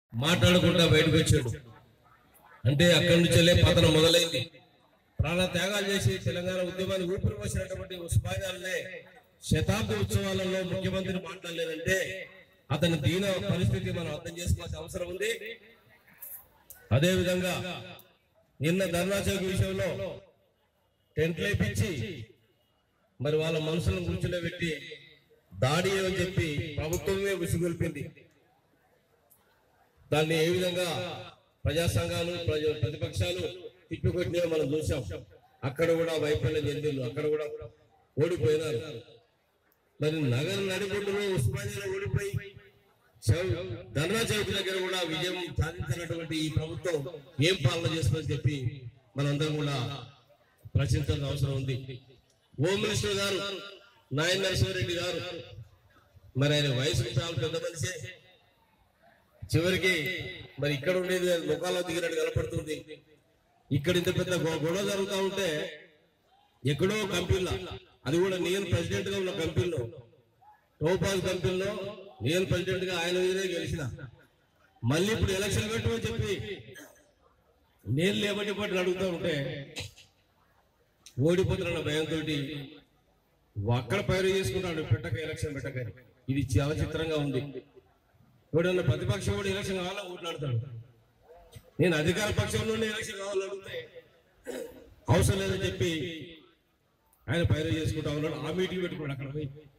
మాట్లాడకుండా బయటకు వచ్చాడు అంటే అక్కడి నుంచెల్లే పతనం మొదలైంది ప్రాణ త్యాగాలు చేసి తెలంగాణ ఉద్యమాన్ని ఊపిరి పోసినటువంటి ఉస్మానియాలనే శతాబ్ది ఉత్సవాలలో ముఖ్యమంత్రి మాట్లాడలేదంటే అతని దీన పరిస్థితి మనం అర్థం చేసుకోవాల్సిన అవసరం ఉంది అదే విధంగా నిన్న ధర్నా చౌక్ విషయంలో టెంట్లు వేపించి మరి వాళ్ళ మనుషులను కూర్చుండబెట్టి దాడి అని చెప్పి ప్రభుత్వమే విసుగొల్పింది దాన్ని ఏ విధంగా ప్రజా సంఘాలు ప్రజ- ప్రతిపక్షాలు తిప్పికొట్టినా మనం చూసాం అక్కడ కూడా వైఫల్యం చెందిండు అక్కడ కూడా ఓడిపోయినారు మరి నగర నడిబొడ్డులో ఉస్మానియాలో ఓడిపోయి చౌ- ధర్నా చౌక్ దగ్గర కూడా విజయం సాధించినటువంటి ఈ ప్రభుత్వం ఏం పాలన చేస్తుందని చెప్పి మనందరం కూడా ప్రశ్నించాల్సిన అవసరం ఉంది హోమ్ మినిస్టర్ గారు నాయన నరసింహారెడ్డి గారు మరి ఆయన వయసు చాలా పెద్ద మనిషే చివరికి మరి ఇక్కడ ఉండేది ముఖాల్లో దిగినట్టు కనపడుతుంది ఇక్కడ ఇంత పెద్ద గొ- గొడవ జరుగుతూ ఉంటే ఎక్కడో కంపెనీలో అది కూడా నేను ప్రెసిడెంట్ గా ఉన్న కంపెనీలో టోపాజ్ కంపెనీలో నేను ప్రెసిడెంట్ గా ఆయన మీదే గెలిచిన మళ్ళీ ఇప్పుడు ఎలక్షన్ పెట్టమని చెప్పి నేను లేబట్టి పట్టు అడుగుతూ ఉంటే ఓడిపోతున్న భయంతో అక్కడ పైరు చేసుకుంటాడు పెట్టక ఎలక్షన్ పెట్టక ఇది చాలా చిత్రంగా ఉంది ఎవడన్నా ప్రతిపక్షం కూడా ఎలక్షన్ కావాలా ఓట్లాడతాడు నేను అధికార పక్షంలోనే ఎలక్షన్ కావాలని అడిగితే అవసరం లేదని చెప్పి ఆయన పైరు చేసుకుంటా ఉన్నాడు ఆ మీటింగ్ పెట్టుకున్నాడు అక్కడ పోయి